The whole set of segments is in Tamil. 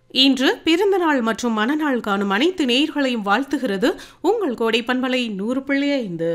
இன்று பிறந்தநாள் மற்றும் மனநாள் காணும் அனைத்து நேயர்களையும் வாழ்த்துகிறது உங்கள் கோடை பண்பலை நூறு புள்ளி ஐந்து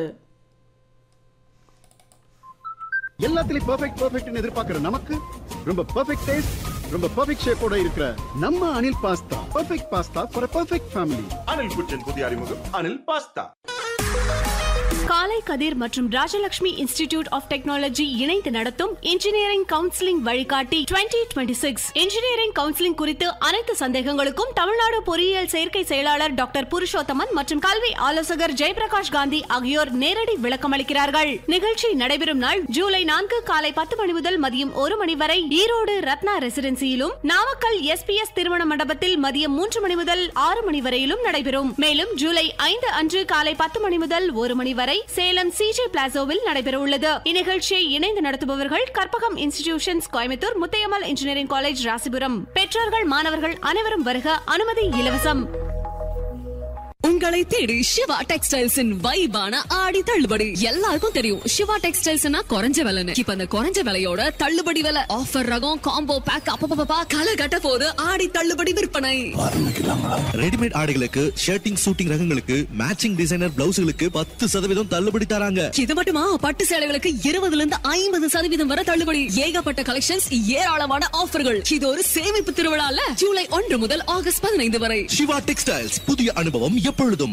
எல்லாத்துலயும் பெர்ஃபெக்ட் பெர்ஃபெக்ட்னு எதிர்பார்க்கிற நமக்கு ரொம்ப பெர்ஃபெக்ட் டேஸ்ட் ரொம்ப பெர்ஃபெக்ட் ஷேப்போட இருக்கிற நம்ம Anil pasta perfect pasta for perfect family Anil kitchen புதிய அறிமுகம் அனில் பாஸ்தா காலை கதிர் மற்றும் ராஜலட்சுமி இன்ஸ்டிடியூட் ஆஃப் டெக்னாலஜி இணைந்து நடத்தும் இன்ஜினியரிங் கவுன்சிலிங் வழிகாட்டி 2026 சிக்ஸ் இன்ஜினியரிங் கவுன்சிலிங் குறித்து அனைத்து சந்தேகங்களுக்கும் தமிழ்நாடு பொறியியல் சேர்க்கை செயலாளர் டாக்டர் புருஷோத்தமன் மற்றும் கல்வி ஆலோசகர் ஜெயபிரகாஷ் காந்தி ஆகியோர் நேரடி விளக்கம் அளிக்கிறார்கள் நிகழ்ச்சி நடைபெறும் நாள் ஜூலை நான்கு காலை பத்து மணி முதல் மதியம் ஒரு மணி வரை ஈரோடு ரத்னா ரெசிடென்சியிலும் நாமக்கல் எஸ்பிஎஸ் திருமண மண்டபத்தில் மதியம் மூன்று மணி முதல் ஆறு மணி வரையிலும் நடைபெறும் மேலும் ஜூலை ஐந்து அன்று காலை பத்து மணி முதல் ஒரு மணி வரை சேலம் சிஜே பிளாசோவில் நடைபெற உள்ளது இந்நிகழ்ச்சியை இணைந்து நடத்துபவர்கள் Karpagam institutions Coimbatore Muthayammal engineering college Rasipuram பெற்றோர்கள் மாணவர்கள் அனைவரும் வருக அனுமதி இலவசம் உங்களை தேடி சிவா டெக்ஸ்டைல்ஸின் வைபான ஆடி தள்ளுபடி எல்லாருக்கும் தெரியும் சிவா டெக்ஸ்டைல்ஸ்னா குறைஞ்ச விலைன்னு இப்ப அந்த குறைஞ்ச விலையோட தள்ளுபடி விலை ஆஃபர் ரகம் காம்போ பேக் அப்பப்பா கலை கட்ட போது ஆடி தள்ளுபடி விற்பனை ரெடிமேட் ஆடைகளுக்கு ஷர்ட்டிங் சூட்டிங் ரகங்களுக்கு மேட்சிங் டிசைனர் பிளவுஸ்களுக்கு பத்து சதவீதம் தள்ளுபடி தராங்க இது மட்டுமா பட்டு சேலைகளுக்கு இருபதுல இருந்து ஐம்பது சதவீதம் வரை தள்ளுபடி ஏகப்பட்ட கலெக்ஷன்ஸ் ஏராளமான ஆஃபர்கள் இது ஒரு சேமிப்பு திருவிழால ஜூலை ஒன்று முதல் ஆகஸ்ட் பதினைந்து வரை சிவா டெக்ஸ்டைல்ஸ் புதிய அனுபவம் எப்பொழுதும்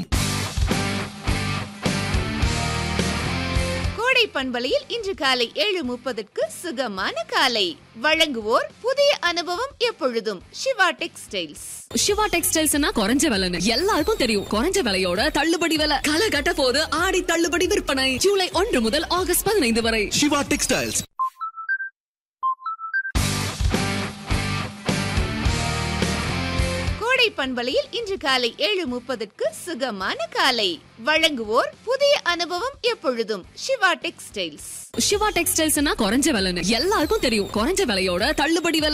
கோடை பண்பலையில் இன்று காலை ஏழு முப்பதுக்கு சுகமான காலை வழங்குவோர் புதிய அனுபவம் எப்பொழுதும் சிவா டெக்ஸ்டைல்ஸ் சிவா டெக்ஸ்டைல்ஸ்னா குறைஞ்ச விலைன்னு எல்லாருக்கும் தெரியும் குறைஞ்ச விலையோட தள்ளுபடி விலை கலை கட்ட போது ஆடி தள்ளுபடி விற்பனை ஜூலை ஒன்று முதல் ஆகஸ்ட் பதினைந்து வரை சிவா டெக்ஸ்டைல்ஸ் கோடை பண்பலையில் இன்று காலை ஏழு முப்பதுக்கு சுகமான காலை வழங்குவோர் புதிய அனுபவம் எப்பொழுதும் சிவா டெக்ஸ்டைல்ஸ் சிவா டெக்ஸ்டைல்ஸ்னா குறைஞ்ச விலைன்னு எல்லாருக்கும் தெரியும் குறைஞ்ச விலையோட தள்ளுபடி விலை